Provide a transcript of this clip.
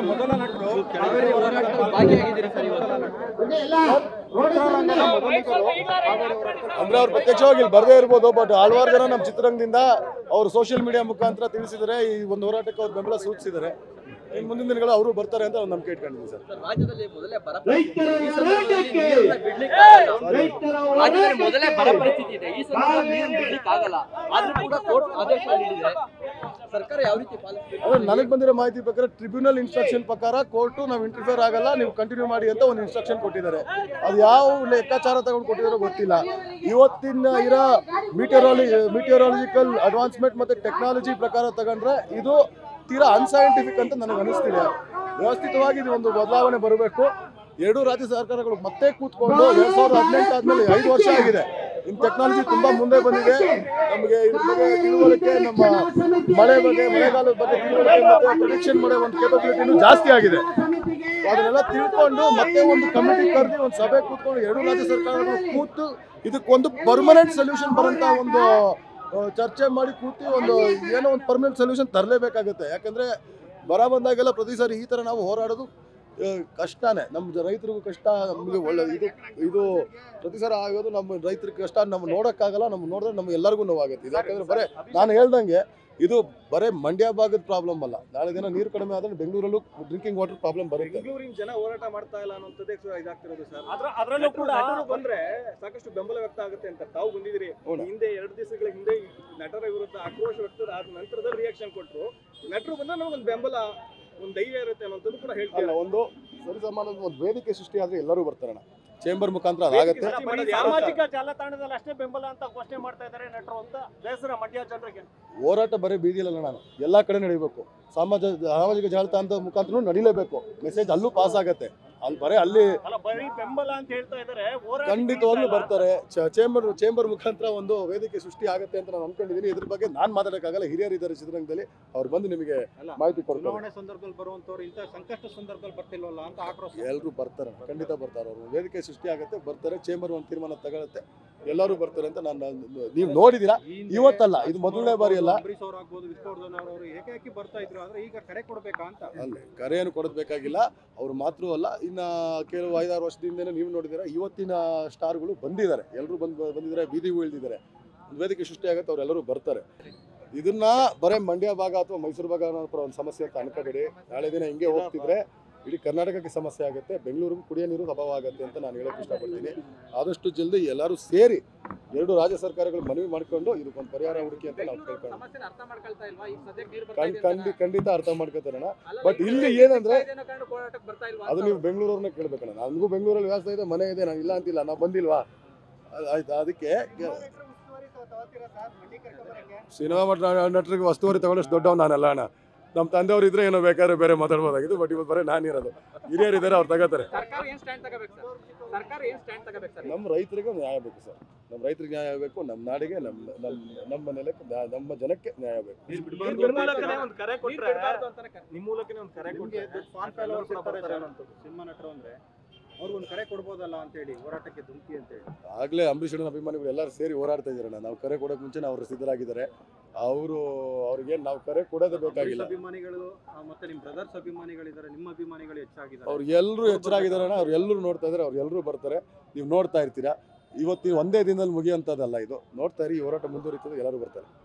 ಮೊದಲ ನಟರು ಕಾವೇರಿ ಹೋರಾಟದಲ್ಲಿ ಭಾಗಿಯಾಗಿದ್ದೀರಾ ಸರ್ ಇವತ್ತು ಚಿತ್ರರಂಗದ ಮೊದಲಿಗರು ಕಾವೇರಿ ಹೋರಾಟ ಅಂದ್ರೆ ಅವ್ರು ಪ್ರತ್ಯಕ್ಷವಾಗಿ ಇಲ್ಲಿ ಬರದೇ ಇರ್ಬೋದು ಬಟ್ ಹಲವಾರು ಜನ ನಮ್ಮ ಚಿತ್ರರಂಗದಿಂದ ಅವರು ಸೋಷಿಯಲ್ ಮೀಡಿಯಾ ಮುಖಾಂತರ ತಿಳಿಸಿದರೆ ಈ ಒಂದು ಹೋರಾಟಕ್ಕೆ ಅವ್ರು ಬೆಂಬಲ ಸೂಚಿಸಿದ್ದಾರೆ ಇನ್ನು ಮುಂದಿನ ದಿನಗಳು ಅವರು ಬರ್ತಾರೆ ಅಂತ ಒಂದು ನಂಬಿಕೆ ಇಟ್ಕೊಂಡಿದ್ದೀನಿ ಸರ್ ಸರ್, ರಾಜ್ಯದಲ್ಲಿ ಮೊದಲೇ ಬರ ಪರಿಸ್ಥಿತಿ ಇದೆ. ಈ ಸಂದರ್ಭದಲ್ಲಿ ನೀರನ್ನ ಬಿಡ್ಲಿಕ್ಕೆ ಆಗಲ್ಲ. ರಾಜ್ಯದಲ್ಲಿ ಮೊದಲೇ ಬರ ಪರಿಸ್ಥಿತಿ ಇದೆ ಈ ಸಂದರ್ಭದಲ್ಲಿ ನೀರನ್ನ ಬಿಡ್ಲಿಕ್ಕೆ ಆಗಲ್ಲ ಆದ್ರೂ ಕೂಡ ಕೋರ್ಟ್ ಆದೇಶ ನೀಡಿದೆ ಸರ್ಕಾರ ಯಾವ ರೀತಿ ಪಾಲಿಸಬೇಕು ಅದೇ ನನಗೆ ಬಂದಿರೋ ಮಾಹಿತಿ ಪ್ರಕಾರ ಟ್ರಿಬ್ಯುನಲ್ ಇನ್ಸ್ಟ್ರಕ್ಷನ್ ಪ್ರಕಾರ ಕೋರ್ಟು ನಾವು ಇಂಟರ್ಫಿಯರ್ ಆಗಲ್ಲ ನೀವು ಕಂಟಿನ್ಯೂ ಮಾಡಿ ಅಂತ ಒಂದು ಇನ್ಸ್ಟ್ರಕ್ಷನ್ ಕೊಟ್ಟಿದ್ದಾರೆ ಅದು ಯಾವ ಲೆಕ್ಕಾಚಾರ ತಗೊಂಡು ಕೊಟ್ಟಿದ್ದಾರೋ ಗೊತ್ತಿಲ್ಲ ಇವತ್ತಿನ ಇರೋ ಮೀಟಿಯರಾಲಜಿ ಮೀಟಿಯರಾಲಜಿಕಲ್ ಅಡ್ವಾನ್ಸ್ಮೆಂಟ್ ಮತ್ತು ಟೆಕ್ನಾಲಜಿ ಪ್ರಕಾರ ತಗೊಂಡ್ರೆ ಇದು ತೀರಾ ಅನ್ಸೈಂಟಿಫಿಕ್ ಅಂತ ನನಗೆ ಅನಿಸ್ತಿದೆ ವ್ಯವಸ್ಥಿತವಾಗಿ ಇದು ಒಂದು ಬದಲಾವಣೆ ಬರಬೇಕು ಎರಡೂ ರಾಜ್ಯ ಸರ್ಕಾರಗಳು ಮತ್ತೆ ಕೂತ್ಕೊಂಡು ಎರಡ್ ಸಾವಿರದ ಹದಿನೆಂಟು ಆದ್ಮೇಲೆ ಐದು ವರ್ಷ ಆಗಿದೆ ಇನ್ ಟೆಕ್ನಾಲಜಿ ತುಂಬಾ ಮುಂದೆ ಬಂದಿದೆ ನಮಗೆ ಇದ್ರ ಬಗ್ಗೆ ತಿಳುವಳಿಕೆ ನಮ್ಮ ಮಳೆ ಬಗ್ಗೆ ಮಳೆಗಾಲದ ಬಗ್ಗೆ ತಿಳುವಳಿಕೆ ಮತ್ತೆ ಪ್ರೊಡಿಕ್ಷನ್ ಮಾಡೋ ಒಂದು ಕೇಪಬಿಲಿಟಿನೂ ಜಾಸ್ತಿ ಆಗಿದೆ ಅದನ್ನೆಲ್ಲ ತಿಳ್ಕೊಂಡು ಮತ್ತೆ ಒಂದು ಕಮಿಟಿ ಕರೆದಿ ಒಂದು ಸಭೆ ಕೂತ್ಕೊಂಡು ಎರಡು ರಾಜ್ಯ ಸರ್ಕಾರಗಳು ಕೂತು ಇದಕ್ಕೊಂದು ಪರ್ಮನೆಂಟ್ ಸೊಲ್ಯೂಷನ್ ಬರೋಂಥ ಒಂದು ಆ, ಚರ್ಚೆ ಮಾಡಿ ಕೂತಿ ಒಂದು ಏನೋ ಒಂದು ಪರ್ಮನೆಂಟ್ ಸೊಲ್ಯೂಷನ್ ತರಲೇಬೇಕಾಗುತ್ತೆ ಯಾಕಂದ್ರೆ ಬರ ಬಂದಾಗೆಲ್ಲ ಪ್ರತಿ ಸಾರಿ ಈ ಥರ ನಾವು ಹೋರಾಡೋದು ಆ, ಕಷ್ಟನೇ ನಮ್ಮ ರೈತರಿಗೂ ಕಷ್ಟ ನಮಗೆ ಒಳ್ಳೆ ಇದು ಇದು ಪ್ರತಿ ಸಲ ಆಗೋದು ನಮ್ಮ ರೈತರಿಗೆ ಕಷ್ಟ ನಮ್ಮ ನೋಡೋಕ್ಕಾಗಲ್ಲ ನಮ್ಮ ನೋಡಿದ್ರೆ ನಮ್ಗೆ ಎಲ್ಲರಿಗೂ ನೋವಾಗುತ್ತೆ ಇದು ಯಾಕಂದ್ರೆ ಬರೇ ನಾನು ಹೇಳ್ದಂಗೆ ಇದು ಬರೇ ಮಂಡ್ಯ ಭಾಗದ ಪ್ರಾಬ್ಲಮ್ ಅಲ್ಲ ನಾಳೆ ದಿನ ನೀರು ಕಡಿಮೆ ಆದ್ರೆ ಬೆಂಗಳೂರಲ್ಲೂ ಡ್ರಿಂಕಿಂಗ್ ವಾಟರ್ ಪ್ರಾಬ್ಲಮ್ ಬರುತ್ತೆ ಬೆಂಗಳೂರಿನ ಜನ ಹೋರಾಟ ಮಾಡ್ತಾ ಇಲ್ಲ ಅನ್ನೋಂಥದ್ದೇ ಇದಾಗ್ತಿರೋದು ಸರ್ ಅದ್ರ ಅದ್ರಲ್ಲೂ ಕೂಡ ನಟರು ಬಂದ್ರೆ ಸಾಕಷ್ಟು ಬೆಂಬಲ ವ್ಯಕ್ತ ಆಗುತ್ತೆ ಅಂತ ತಾವು ಬಂದಿದ್ದೀರಿ ಹೌದಾ? ಹಿಂದೆ ಎರಡು ದಿವಸಗಳ ಹಿಂದೆ ಈ ನಟರ ವಿರುದ್ಧ ಆಕ್ರೋಶ ವ್ಯಕ್ತ ಆದ ನಂತರದಲ್ಲಿ ರಿಯಾಕ್ಷನ್ ಕೊಟ್ಟರು ನಟರು ಬಂದ್ರೆ ನಮಗೊಂದು ಬೆಂಬಲ ಒಂದು ಧೈರ್ಯ ಇರುತ್ತೆ ಅನ್ನೋಂಥದ್ದು ಕೂಡ ಅಲ್ಲ ಹೇಳ್ತಾರೆ ಒಂದು ಸರಿಸಮಾನದ ಒಂದು ವೇದಿಕೆ ಸೃಷ್ಟಿ ಆದ್ರೆ ಎಲ್ಲರೂ ಬರ್ತಾರಣ್ಣ ಚೇಂಬರ್ ಮುಖಾಂತರ ಅದಾಗತ್ತೆ ಸೃಷ್ಟಿ ಮಾಡೋದು ಯಾರು ಸಾಮಾಜಿಕ ಜಾಲತಾಣದಲ್ಲಿ ಅಷ್ಟೇ ಬೆಂಬಲ ಅಂತ ಘೋಷಣೆ ಮಾಡ್ತಾ ಇದ್ದಾರೆ ನಟರು ಅಂತ ಬೇಸರ ಮಂಡ್ಯ ಜನರಿಗೆ ಹೋರಾಟ ಬರೀ ಬೀದಿಯಲ್ಲ ನಾನು ಎಲ್ಲಾ ಕಡೆ ನಡಿಬೇಕು ಸಮಾಜ ಸಾಮಾಜಿಕ ಜಾಲತಾಣದ ಮುಖಾಂತರ ನಡಿಲೇಬೇಕು ಮೆಸೇಜ್ ಅಲ್ಲೂ ಪಾಸ್ ಆಗತ್ತೆ ಅಲ್ಲಿ ಬರೀ ಅಲ್ಲಿ ಅಲ್ಲ ಬರೀ ಬೆಂಬಲ ಅಂತ ಹೇಳ್ತಾ ಇದ್ದಾರೆ ಹೋರಾಟ ಖಂಡಿತವಾಗ್ಲೂ ಬರ್ತಾರೆ ಚೇಂಬರ್ ಚೇಂಬರ್ ಮುಖಾಂತರ ಒಂದು ವೇದಿಕೆ ಸೃಷ್ಟಿ ಆಗುತ್ತೆ ಅಂತ ನಾನು ಅನ್ಕೊಂಡಿದ್ದೀನಿ ಇದ್ರ ಬಗ್ಗೆ ನಾನು ಮಾತಾಡೋಕ್ಕಾಗಲ್ಲ ಹಿರಿಯರು ಇದ್ದಾರೆ ಚಿತ್ರರಂಗದಲ್ಲಿ ಅವ್ರು ಬಂದು ನಿಮಗೆ ಅಲ್ಲ, ಮಾಹಿತಿ ಕೊಡ್ತಾರೆ ಚುನಾವಣೆ ಸಂದರ್ಭದಲ್ಲಿ ಬರುವಂತವ್ರು ಇಂಥ ಸಂಕಷ್ಟ ಸಂದರ್ಭದಲ್ಲಿ ಬರ್ತಿಲ್ವಲ್ಲ ಅಂತ ಆಕ್ರೋಶ ಎಲ್ಲರೂ ಬರ್ತಾರೆ ಖಂಡಿತ ಬರ್ತಾರೆ ಅವರು ವೇದಿಕೆ ಸೃಷ್ಟಿ ಆಗುತ್ತೆ ಬರ್ತಾರೆ ಚೇಂಬರ್ ಒಂದು ತೀರ್ಮಾನ ತಗೊಳುತ್ತೆ ಎಲ್ಲರೂ ಬರ್ತಾರೆ ಅಂತ ನಾನು ನೀವು ನೋಡಿದ್ದೀರಾ ಇವತ್ತಲ್ಲ ಇದು ಮೊದಲನೇ ಬಾರಿ ಅಲ್ಲ ಅಂಬರೀಶ್ ಅವ್ರು ಆಗ್ಬೋದು ವಿಷ್ಣುವರ್ಧನ್ ಅವರು ಏಕಾಏಕಿ ಬರ್ತಾ ಇದ್ರು ಆದ್ರೆ ಈಗ ಕರೆ ಕೊಡ್ಬೇಕಾ ಅಂತ ಅಲ್ಲೇ ಕರೆಯನ್ನು ಕೊಡಬೇಕಾಗಿಲ್ಲ ಅವ್ರು ಮಾತ್ರ ಅಲ್ಲ ಇನ್ನ ಕೆಲವು ಐದಾರು ವರ್ಷದಿಂದನೇ ನೀವು ನೋಡಿದ್ದೀರಾ ಇವತ್ತಿನ ಸ್ಟಾರ್ಗಳು ಬಂದಿದ್ದಾರೆ ಎಲ್ಲರೂ ಬಂದು ಬಂದಿದ್ದಾರೆ ಬೀದಿಗೂ ಇಳಿದಿದ್ದಾರೆ ಒಂದು ವೇದಿಕೆ ಸೃಷ್ಟಿ ಆಗುತ್ತೆ ಅವರೆಲ್ಲರೂ ಬರ್ತಾರೆ ಇದನ್ನ ಬರೇ ಮಂಡ್ಯ ಭಾಗ ಅಥವಾ ಮೈಸೂರು ಭಾಗ ಅನ್ನೋ ಒಂದು ಸಮಸ್ಯೆ ಅಂತ ಅನ್ಕೋಬೇಡಿ ನಾಳೆ ದಿನ ಹಿಂಗೆ ಹೋಗ್ತಿದ್ರೆ ಇಡೀ ಕರ್ನಾಟಕಕ್ಕೆ ಸಮಸ್ಯೆ ಆಗುತ್ತೆ ಬೆಂಗಳೂರಿಗೂ ಕುಡಿಯೋ ನೀರು ಅಭಾವ ಆಗುತ್ತೆ ಅಂತ ನಾನು ಹೇಳಕ್ ಇಷ್ಟಪಡ್ತೀನಿ ಆದಷ್ಟು ಜಲ್ದಿ ಎಲ್ಲರೂ ಸೇರಿ ಎರಡು ರಾಜ್ಯ ಸರ್ಕಾರಗಳು ಮನವಿ ಮಾಡ್ಕೊಂಡು ಇದಕ್ಕೊಂದು ಪರಿಹಾರ ಹುಡುಕಿ ಅಂತ ನಾವು ಕೇಳ್ಕೊಂಡು ಸಮಸ್ಯೆನ ಅರ್ಥ ಮಾಡ್ಕೊಳ್ತಾ ಇಲ್ವಾ ಈಗ ಸದ್ಯಕ್ಕೆ ನೀರು ಬರ್ತಾ ಖಂಡ್ ಇದೆ ಖಂಡಿ ಖಂಡಿತ ಅರ್ಥ ಮಾಡ್ಕೋತಾರಣ ಅಲ್ಲ, ಬಟ್ ಈಗ ಇಲ್ಲಿ ನೀರು ಏನಂದ್ರೆ ಬರ್ತಾ ಇದೆ ಅನ್ನೋ ಕಾರಣಕ್ಕೆ ಹೋರಾಟಕ್ಕೆ ಬರ್ತಾ ಇಲ್ವಾ ಅದು ಅಂತ ನೀವು ಬೆಂಗಳೂರವ್ರನ್ನ ಕೇಳ್ಬೇಕಣ್ಣ ನನಗೂ ಬೆಂಗಳೂರಲ್ಲಿ ವ್ಯವಸ್ಥೆ ಇದೆ ಮನೆ ಇದೆ ನಾನು ಇಲ್ಲ ಅಂತಿಲ್ಲ ನಾವು ಬಂದಿಲ್ವಾ ಅದ್- ಆಯ್ತು ಅದಕ್ಕೆ ಸಿನಿಮಾ ಮಟ್ಟ ನಟರಿಗೆ ವಸ್ತುವರಿ ತಗೊಂಡಷ್ಟು ದೊಡ್ಡವ್ ನಾನಲ್ಲ ಅಣ್ಣ ನಮ್ಮ ತಂದೆಯವ್ರು ಇದ್ರೆ ಏನೋ ಬೇಕಾದ್ರೆ ಬೇರೆ ಮಾತಾಡ್ಬೋದಾಗಿತ್ತು ಬಟ್ ಇವತ್ತು ಬರೀ ನಾನು ಇರೋದು ಹಿರಿಯರು ಇದ್ದಾರೆ ಅವ್ರು ತಗೋತಾರೆ ಸರ್ಕಾರ ಏನ್ ಸ್ಟ್ಯಾಂಡ್ ತಗೋಬೇಕು ಸರ್ ಸರ್ಕಾರ ಏನ್ ಸ್ಟ್ಯಾಂಡ್ ತಗೋಬೇಕು ಸರ್ ನಮ್ಮ ರೈತರಿಗೆ ನ್ಯಾಯ ಬೇಕು ಸರ್ ನಮ್ಮ ರೈತರಿಗೆ ನ್ಯಾಯ ಬೇಕು ನಮ್ಮ ನಾಡಿಗೆ ನಮ್ಮ ನಮ್ಮ ನಮ್ಮ ನೆಲಕ್ಕೆ ನ್ಯಾಯ- ನಮ್ಮ ಜನಕ್ಕೆ ನ್ಯಾಯ ಬೇಕು ನಿಮ್ಮ ಮೂಲಕನೇ ಒಂದು ಕರೆ ನೀರು ಕೊಟ್ರೆ ಬಿಡ್ಬಾರ್ದು ಅಂತಾನೆ ಕರೆ. ನಿಮ್ಮ ಮೂಲಕನೇ ಒಂದು ಕರೆ ನಿಮ್ಗೆ ಕೊಟ್ರೆ ಫಾನ್ ಫಾಲೋವರ್ಸ್ ಕೂಡ ಬರ್ತಾರೆ ಅನ್ನೋಂಥದ್ದು ಸಿನಿಮಾ ನಟರು ಅಂದ್ರೆ ಅವ್ರಿಗೊಂದು ಕರೆ ಕೊಡ್ಬೋದಲ್ಲ ಅಂತ ಹೇಳಿ ಹೋರಾಟಕ್ಕೆ ಧುಮುಕಿ ಅಂತ ಹೇಳಿ ಆಗಲೇ ಅಂಬರೀಷ್ ಅಣ್ಣನ ಅಭಿಮಾನಿಗಳು ಎಲ್ಲರೂ ಸೇರಿ ಹೋರಾಡ್ತಾ ಇದ್ದಾರಣ್ಣ ನಾವು ಕರೆ ಕೊಡೋಕೆ ಮುಂಚೆ ಅವರು ಸಿದ್ಧರಾಗಿದ್ದಾರೆ ಅವರು ಅವ್ರಿಗೆ ನಾವು ಕರೆ ಕೊಡೋದೇ ಬೇಕಾಗಿಲ್ಲ ಅಂಬರೀಷ್ ಅಭಿಮಾನಿಗಳು ಆ, ಮತ್ತೆ ನಿಮ್ ಬ್ರದರ್ಸ್ ಅಭಿಮಾನಿಗಳಿದ್ದಾರೆ ನಿಮ್ಮ ಅಭಿಮಾನಿಗಳು ಹೆಚ್ಚಾಗಿದ್ದಾರೆ ಅವ್ರು ಎಲ್ಲರೂ ಎಚ್ಚರಾಗಿದ್ದಾರೆ ಅಣ್ಣ ಅವ್ರು ಎಲ್ಲರೂ ನೋಡ್ತಾ ಇದ್ದಾರೆ ಅವ್ರು ಎಲ್ಲರೂ ಬರ್ತಾರೆ ನೀವು ನೋಡ್ತಾ ಇರ್ತೀರಾ ಇವತ್ತು ಒಂದೇ ದಿನದಲ್ಲಿ ಮುಗಿಯುವಂಥದ್ದಲ್ಲ ಇದು ನೋಡ್ತಾ ಇರಿ ಈ ಹೋರಾಟ ಮುಂದುವರಿತದೆ ಎಲ್ಲರೂ ಬರ್ತಾರೆ